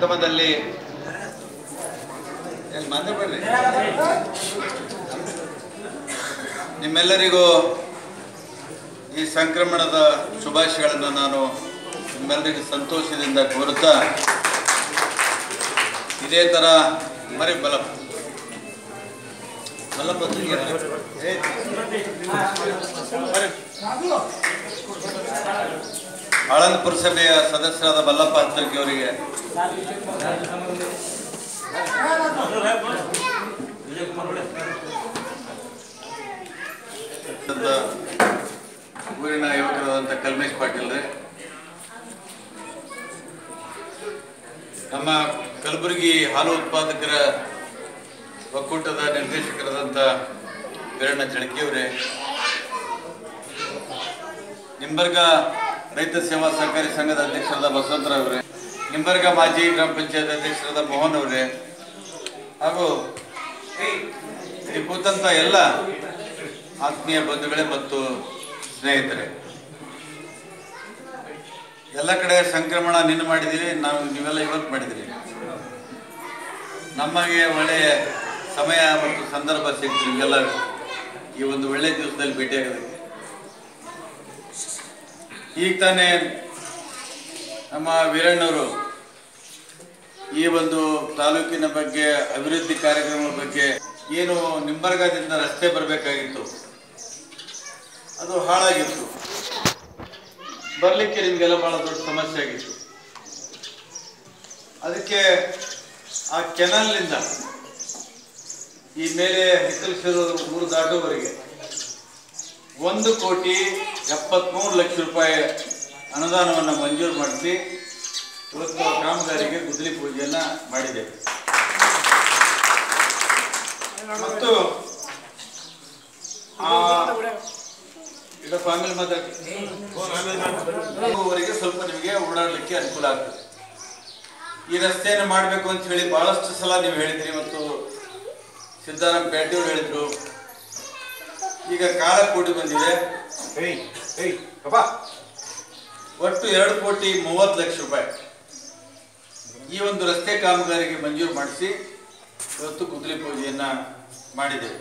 ಪ್ರಥಮದಲ್ಲಿ ಏನ್ ಮಾತಾಡ್ಬೇಡ್ರಿ ನಿಮ್ಮೆಲ್ಲರಿಗೂ ಈ ಸಂಕ್ರಮಣದ ಶುಭಾಶಯಗಳನ್ನು ನಾನು ನಿಮ್ಮೆಲ್ಲರಿಗೂ ಸಂತೋಷದಿಂದ ಕೋರುತ್ತಾ ಇದೇ ಥರ ಮರಿ ಬಲ ಮಲ್ಲಪ್ಪ ತಿರ್ಗಿ. ಏ, ಬರ್ರಿ. ಆಳಂದ ಪುರಸಭೆಯ ಸದಸ್ಯರಾದ ಮಲ್ಲಪ್ಪ ಹತ್ತರ್ಕಿ ಅವರಿಗೆ ಅಂತ ಊರಿನ ಯುವಕರಾದಂಥ ಕಲ್ಮೇಶ್ ಪಾಟೀಲ್ ರೀ ನಮ್ಮ ಕಲಬುರಗಿ ಹಾಲು ಉತ್ಪಾದಕರ ಒಕ್ಕೂಟದ ನಿರ್ದೇಶಕರಾದಂಥ ವೀರಣ್ಣ ಜಳಕಿಯವರೇ ನಿಂಬರ್ಗ ರೈತ ಸೇವಾ ಸಹಕಾರಿ ಸಂಘದ ಅಧ್ಯಕ್ಷರಾದ ಬಸವಂತರಾವ್ ಅವರೇ ನಿಂಬರ್ಗ ಮಾಜಿ ಗ್ರಾಮ ಪಂಚಾಯತ್ ಅಧ್ಯಕ್ಷರಾದ ಮೋಹನ್ ಅವರೇ ಹಾಗೂ ಇಲ್ಲಿ ಕೂತಂತ ಎಲ್ಲ ಆತ್ಮೀಯ ಬಂಧುಗಳೇ ಮತ್ತು ಸ್ನೇಹಿತರೆ ಎಲ್ಲ ಕಡೆ ಸಂಕ್ರಮಣ ನಿನ್ನೆ ಮಾಡಿದ್ದೀವಿ ನಾವು ನೀವೆಲ್ಲ ಇವತ್ತು ಮಾಡಿದ್ದೀವಿ ನಮಗೆ ಒಳ್ಳೆಯ ಸಮಯ ಮತ್ತು ಸಂದರ್ಭ ಸಿಕ್ತು ನಿಮಗೆಲ್ಲ ಈ ಒಂದು ಒಳ್ಳೆ ದಿವಸದಲ್ಲಿ ಭೇಟಿಯಾಗೋದಕ್ಕೆ ಈಗ ತಾನೇ ನಮ್ಮ ವೀರಣ್ಣವರು ಈ ಒಂದು ತಾಲೂಕಿನ ಬಗ್ಗೆ ಅಭಿವೃದ್ಧಿ ಕಾರ್ಯಕ್ರಮಗಳ ಬಗ್ಗೆ ಏನು ನಿಂಬರ್ಗದಿಂದ ರಸ್ತೆ ಬರಬೇಕಾಗಿತ್ತು ಅದು ಹಾಳಾಗಿತ್ತು ಬರಲಿಕ್ಕೆ ನಿಮಗೆಲ್ಲ ಬಹಳ ದೊಡ್ಡ ಸಮಸ್ಯೆ ಆಗಿತ್ತು ಅದಕ್ಕೆ ಆ ಕೆನಲ್ನಿಂದ ಈ ಮೇಲೆ ಹಿತ್ತಲಿಸಿರೋ ಊರು ದಾಟುವವರೆಗೆ ಒಂದು ಕೋಟಿ ಎಪ್ಪತ್ಮೂರು ಲಕ್ಷ ರೂಪಾಯಿ ಅನುದಾನವನ್ನು ಮಂಜೂರು ಮಾಡಿಸಿ ಇವತ್ತು ಆ ಕಾಮಗಾರಿಗೆ ಗುದ್ದಲಿ ಪೂಜೆಯನ್ನ ಮಾಡಿದೆ ಮತ್ತು ಆ ಇಡಪ್ಪ ಆಮೇಲೆ ಮಾತಾಡ್ತೀನಿ ಸ್ವಲ್ಪ ನಿಮಗೆ ಓಡಾಡಲಿಕ್ಕೆ ಅನುಕೂಲ ಆಗ್ತದೆ ಈ ರಸ್ತೆಯನ್ನು ಮಾಡಬೇಕು ಅಂತ ಹೇಳಿ ಬಹಳಷ್ಟು ಸಲ ನೀವು ಹೇಳಿದ್ರಿ ಮತ್ತು ಸಿದ್ದಾರಾಮ ಪೇಟೆಯವರು ಹೇಳಿದ್ರು ಈಗ ಕಾಲ ಕೂಡಿ ಬಂದಿದೆ ಒಟ್ಟು ಎರಡು ಕೋಟಿ ಮೂವತ್ತು ಲಕ್ಷ ರೂಪಾಯಿ ಈ ಒಂದು ರಸ್ತೆ ಕಾಮಗಾರಿಗೆ ಮಂಜೂರು ಮಾಡಿಸಿ ಇವತ್ತು ಕುದುರೆ ಪೂಜೆಯನ್ನ ಮಾಡಿದೆವು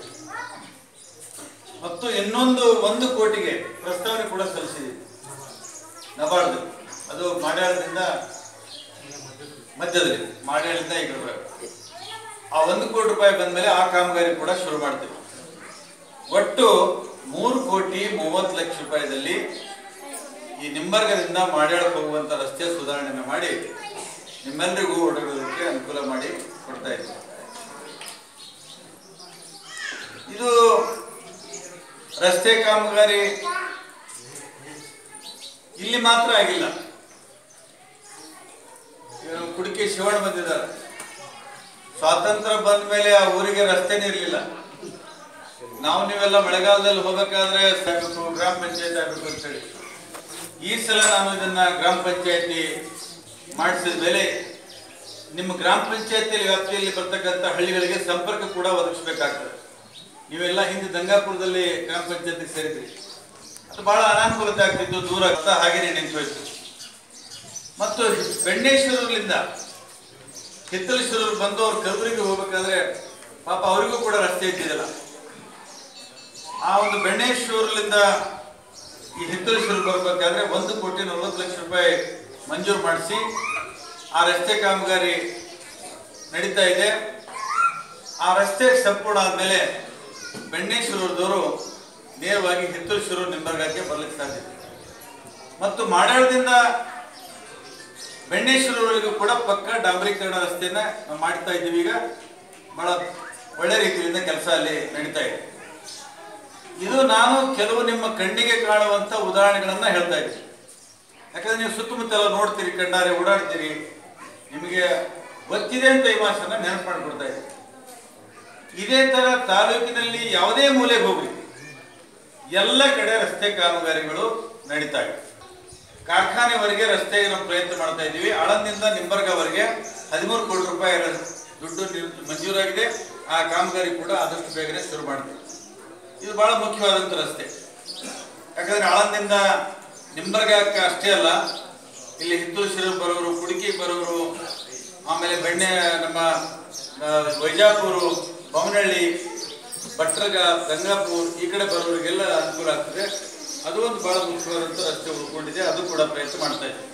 ಮತ್ತು ಇನ್ನೊಂದು ಒಂದು ಕೋಟಿಗೆ ಪ್ರಸ್ತಾವನೆ ಕೂಡ ಸಲ್ಲಿಸಿದೆ ನಬಾರ್ದು ಅದು ಮಾಡ್ಯಾಳದಿಂದ ಮಧ್ಯದಲ್ಲಿ ಮಾಡ್ಯಾಳದಿಂದ ಈಗ ಬರಬೇಕು ಆ ಒಂದು ಕೋಟಿ ರೂಪಾಯಿ ಬಂದ್ಮೇಲೆ ಆ ಕಾಮಗಾರಿ ಕೂಡ ಶುರು ಮಾಡ್ತೀವಿ ಒಟ್ಟು ಮೂರು ಕೋಟಿ ಮೂವತ್ತು ಲಕ್ಷ ರೂಪಾಯಿದಲ್ಲಿ ಈ ನಿಂಬರ್ಗದಿಂದ ಮಾಡ್ಯಾಳಕ್ಕೆ ಹೋಗುವಂತ ರಸ್ತೆ ಸುಧಾರಣೆಯನ್ನು ಮಾಡಿ ನಿಮ್ಮೆಲ್ಲರಿಗೂ ಓಡಾಡೋದಕ್ಕೆ ಅನುಕೂಲ ಮಾಡಿ ಕೊಡ್ತಾ ಇದ್ದೀವಿ ಇದು ರಸ್ತೆ ಕಾಮಗಾರಿ ಇಲ್ಲಿ ಮಾತ್ರ ಆಗಿಲ್ಲ ಇವ್ರು ಕುಡಿಕೆ ಶಿವಣ್ಣ ಬಂದಿದ್ದಾರೆ ಸ್ವಾತಂತ್ರ್ಯ ಬಂದ ಮೇಲೆ ಆ ಊರಿಗೆ ರಸ್ತೆನೇ ಇರಲಿಲ್ಲ ನಾವು ನೀವೆಲ್ಲ ಮಳೆಗಾಲದಲ್ಲಿ ಹೋಗ್ಬೇಕಾದ್ರೆ ಸಾಕು ಗ್ರಾಮ ಪಂಚಾಯತ್ ಆಗಬೇಕು ಅಂತ ಹೇಳಿ ಈ ಸಲ ನಾನು ಇದನ್ನ ಗ್ರಾಮ ಪಂಚಾಯತಿ ಮಾಡಿಸಿದ ಮೇಲೆ ನಿಮ್ಮ ಗ್ರಾಮ ಪಂಚಾಯತಿಯಲ್ಲಿ ವ್ಯಾಪ್ತಿಯಲ್ಲಿ ಬರ್ತಕ್ಕಂಥ ಹಳ್ಳಿಗಳಿಗೆ ಸಂಪರ್ಕ ಕೂಡ ಒದಗಿಸ್ಬೇಕಾಗ್ತದೆ ನೀವೆಲ್ಲ ಹಿಂದೆ ದಂಗಾಪುರದಲ್ಲಿ ಗ್ರಾಮ ಪಂಚಾಯತಿ ಸೇರಿದ್ರಿ ಅದು ಬಹಳ ಅನಾನುಕೂಲತೆ ಆಗ್ತಿತ್ತು ದೂರ ಆಗ್ತಾ ಹಾಗೇನೆ ನಿಂತು ಹೋಯ್ತು ಮತ್ತು ಬೆಣ್ಣೇಶ್ವರದಿಂದ ಹಿತ್ತಲೇಶ್ವರರು ಬಂದವರು ಕಲಬುರಗಿ ಹೋಗ್ಬೇಕಾದ್ರೆ ಪಾಪ ಅವರಿಗೂ ಕೂಡ ರಸ್ತೆ ಇದ್ದಿದ್ದಿಲ್ಲ ಆ ಒಂದು ಬೆಣ್ಣೇಶ್ವರಲಿಂದ ಈ ಹಿತ್ತಲೇಶ್ವರ ಬರಬೇಕಾದ್ರೆ ಒಂದು ಕೋಟಿ ನಲವತ್ತು ಲಕ್ಷ ರೂಪಾಯಿ ಮಂಜೂರು ಮಾಡಿಸಿ ಆ ರಸ್ತೆ ಕಾಮಗಾರಿ ನಡೀತಾ ಇದೆ ಆ ರಸ್ತೆ ಸಂಪೂರ್ಣ ಆದಮೇಲೆ ಬೆಣ್ಣೇಶ್ವರದವರು ನೇರವಾಗಿ ಹಿತ್ತಲೇಶ್ವರ ನಿಂಬರ್ಗಕ್ಕೆ ಬರ್ಲಿಕ್ಕೆ ಸಾಧ್ಯ ಇದೆ. ಮತ್ತು ಮಾಡಾಳದಿಂದ ಬೆಣ್ಣೇಶ್ವರವರೆಗೂ ಕೂಡ ಪಕ್ಕ ಡಾಂಬರೀಕರಣ ರಸ್ತೆಯನ್ನ ನಾವು ಮಾಡ್ತಾ ಇದ್ದೀವಿ ಈಗ ಬಹಳ ಒಳ್ಳೆ ರೀತಿಯಿಂದ ಕೆಲಸ ಅಲ್ಲಿ ನಡೀತಾ ಇದೆ ಇದು ನಾನು ಕೆಲವು ನಿಮ್ಮ ಕಣ್ಣಿಗೆ ಕಾಣುವಂತ ಉದಾಹರಣೆಗಳನ್ನ ಹೇಳ್ತಾ ಇದ್ದೀನಿ ಯಾಕಂದ್ರೆ ನೀವು ಸುತ್ತಮುತ್ತ ಎಲ್ಲ ನೋಡ್ತೀರಿ ಕಣ್ಣಾರೆ ಓಡಾಡ್ತೀರಿ ನಿಮಗೆ ಗೊತ್ತಿದೆ ಅಂತ ಈ ಮಾಸನ್ನ ನೆನಪು ಮಾಡಿಕೊಡ್ತಾ ಇದ್ದೀನಿ ಇದೇ ತರ ತಾಲೂಕಿನಲ್ಲಿ ಯಾವುದೇ ಮೂಲೆಗೆ ಹೋಗ್ರಿ ಎಲ್ಲ ಕಡೆ ರಸ್ತೆ ಕಾಮಗಾರಿಗಳು ನಡೀತಾ ಇವೆ ಕಾರ್ಖಾನೆವರೆಗೆ ರಸ್ತೆಗೆ ನಾವು ಪ್ರಯತ್ನ ಮಾಡ್ತಾ ಇದ್ದೀವಿ ಆಳಂದಿಂದ ನಿಂಬರ್ಗವರೆಗೆ ಹದಿಮೂರು ಕೋಟಿ ರೂಪಾಯಿ ರ- ದುಡ್ಡು ನಿರ್- ಮಂಜೂರಾಗಿದೆ ಆ ಕಾಮಗಾರಿ ಕೂಡ ಆದಷ್ಟು ಬೇಗನೆ ಶುರು ಮಾಡ್ತೀವಿ ಇದು ಬಹಳ ಮುಖ್ಯವಾದಂಥ ರಸ್ತೆ ಯಾಕಂದ್ರೆ ಆಳಂದಿಂದ ನಿಂಬರ್ಗಕ್ಕೆ ಅಷ್ಟೇ ಅಲ್ಲ ಇಲ್ಲಿ ಹಿತ್ತೂರು ಶಿರು ಬರೋರು ಕುಡುಕಿ ಬರೋರು ಆಮೇಲೆ ಆಮೇಲೆ ಬೆಣ್ಣೆ ನಮ್ಮ ಆ, ವೈಜಾಪುರ ಬೊಮ್ಮನಹಳ್ಳಿ ಭಟ್ರಗ ಗಂಗಾಪುರ್ ಈ ಕಡೆ ಬರೋರಿಗೆಲ್ಲ ಅನುಕೂಲ ಆಗ್ತದೆ ಅದು ಒಂದು ಬಹಳ ಮುಖ್ಯವಾದಂಥ ರಸ್ತೆ ಉಳ್ಕೊಂಡಿದೆ ಅದು ಕೂಡ ಪ್ರಯತ್ನ ಮಾಡ್ತಾ ಇದ್ದೀವಿ